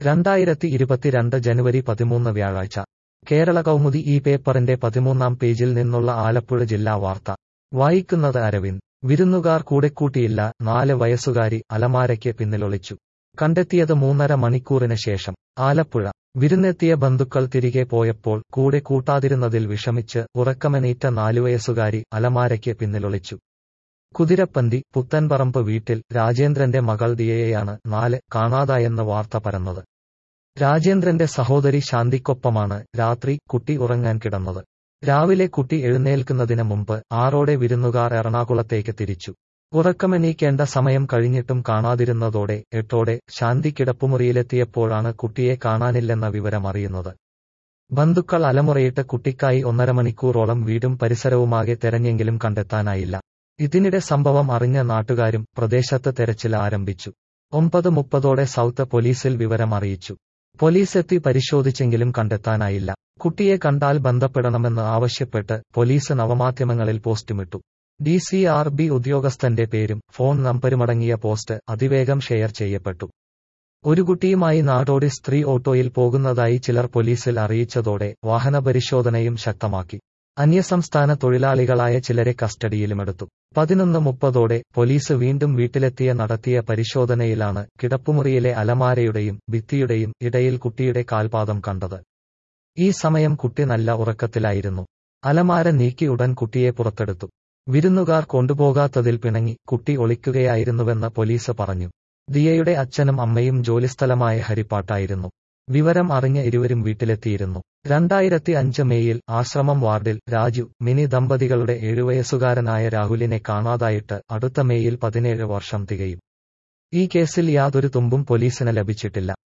രണ്ടായിരത്തി ഇരുപത്തിരണ്ട് ജനുവരി പതിമൂന്ന് വ്യാഴാഴ്ച കേരള കൗമുദി ഈ പേപ്പറിന്റെ പതിമൂന്നാം പേജിൽ നിന്നുള്ള ആലപ്പുഴ ജില്ലാ വാർത്ത വായിക്കുന്നത് അരവിന്ദ് വിരുന്നുകാർ കൂടെക്കൂട്ടിയില്ല നാല് വയസ്സുകാരി അലമാരയ്ക്ക് പിന്നിലൊളിച്ചു കണ്ടെത്തിയത് മൂന്നര മണിക്കൂറിന് ശേഷം ആലപ്പുഴ വിരുന്നെത്തിയ ബന്ധുക്കൾ തിരികെ പോയപ്പോൾ കൂടെ കൂട്ടാതിരുന്നതിൽ വിഷമിച്ച് ഉറക്കമെണീറ്റ നാലുവയസ്സുകാരി അലമാരയ്ക്ക് പിന്നിലൊളിച്ചു കുതിരപ്പന്തി പുത്തൻപറമ്പ് വീട്ടിൽ രാജേന്ദ്രന്റെ മകൾ ദിയയെയാണ് നാല് കാണാതായെന്ന് വാർത്ത പരന്നത് രാജേന്ദ്രന്റെ സഹോദരി ശാന്തിക്കൊപ്പമാണ് രാത്രി കുട്ടി ഉറങ്ങാൻ കിടന്നത് രാവിലെ കുട്ടി എഴുന്നേൽക്കുന്നതിന് മുമ്പ് ആറോടെ വിരുന്നുകാർ എറണാകുളത്തേക്ക് തിരിച്ചു ഉറക്കമെണീക്കേണ്ട സമയം കഴിഞ്ഞിട്ടും കാണാതിരുന്നതോടെ എട്ടോടെ ശാന്തി കിടപ്പുമുറിയിലെത്തിയപ്പോഴാണ് കുട്ടിയെ കാണാനില്ലെന്ന വിവരം അറിയുന്നത് ബന്ധുക്കൾ അലമുറയിട്ട് കുട്ടിക്കായി ഒന്നര മണിക്കൂറോളം വീടും പരിസരവുമാകെ തെരഞ്ഞെങ്കിലും കണ്ടെത്താനായില്ല ഇതിനിടെ സംഭവം അറിഞ്ഞ നാട്ടുകാരും പ്രദേശത്ത് തെരച്ചിൽ ആരംഭിച്ചു ഒമ്പത് മുപ്പതോടെ സൗത്ത് പോലീസിൽ വിവരം അറിയിച്ചു പോലീസ് എത്തി പരിശോധിച്ചെങ്കിലും കണ്ടെത്താനായില്ല കുട്ടിയെ കണ്ടാൽ ബന്ധപ്പെടണമെന്ന് ആവശ്യപ്പെട്ട് പോലീസ് നവമാധ്യമങ്ങളിൽ പോസ്റ്റുമിട്ടു ഡി സി ആർ ബി ഉദ്യോഗസ്ഥന്റെ പേരും ഫോൺ നമ്പരുമടങ്ങിയ പോസ്റ്റ് അതിവേഗം ഷെയർ ചെയ്യപ്പെട്ടു ഒരു കുട്ടിയുമായി നാടോടി സ്ത്രീ ഓട്ടോയിൽ പോകുന്നതായി ചിലർ പോലീസിൽ അറിയിച്ചതോടെ വാഹനപരിശോധനയും ശക്തമാക്കി അന്യസംസ്ഥാന തൊഴിലാളികളായ ചിലരെ കസ്റ്റഡിയിലുമെടുത്തു പതിനൊന്ന് മുപ്പതോടെ പോലീസ് വീണ്ടും വീട്ടിലെത്തിയ നടത്തിയ പരിശോധനയിലാണ് കിടപ്പുമുറിയിലെ അലമാരയുടെയും ഭിത്തിയുടെയും ഇടയിൽ കുട്ടിയുടെ കാൽപാദം കണ്ടത് ഈ സമയം കുട്ടി നല്ല ഉറക്കത്തിലായിരുന്നു അലമാര നീക്കി ഉടൻ കുട്ടിയെ പുറത്തെടുത്തു വിരുന്നുകാർ കൊണ്ടുപോകാത്തതിൽ പിണങ്ങി കുട്ടി ഒളിക്കുകയായിരുന്നുവെന്ന് പോലീസ് പറഞ്ഞു ദിയയുടെ അച്ഛനും അമ്മയും ജോലിസ്ഥലമായ ഹരിപ്പാട്ടായിരുന്നു വിവരം അറിഞ്ഞ ഇരുവരും വീട്ടിലെത്തിയിരുന്നു രണ്ടായിരത്തി അഞ്ച് മേയിൽ ആശ്രമം വാർഡിൽ രാജു മിനി ദമ്പതികളുടെ ഏഴുവയസ്സുകാരനായ രാഹുലിനെ കാണാതായിട്ട് അടുത്ത മേയിൽ പതിനേഴ് വർഷം തികയും ഈ കേസിൽ യാതൊരു തുമ്പും പോലീസിന് ലഭിച്ചിട്ടില്ല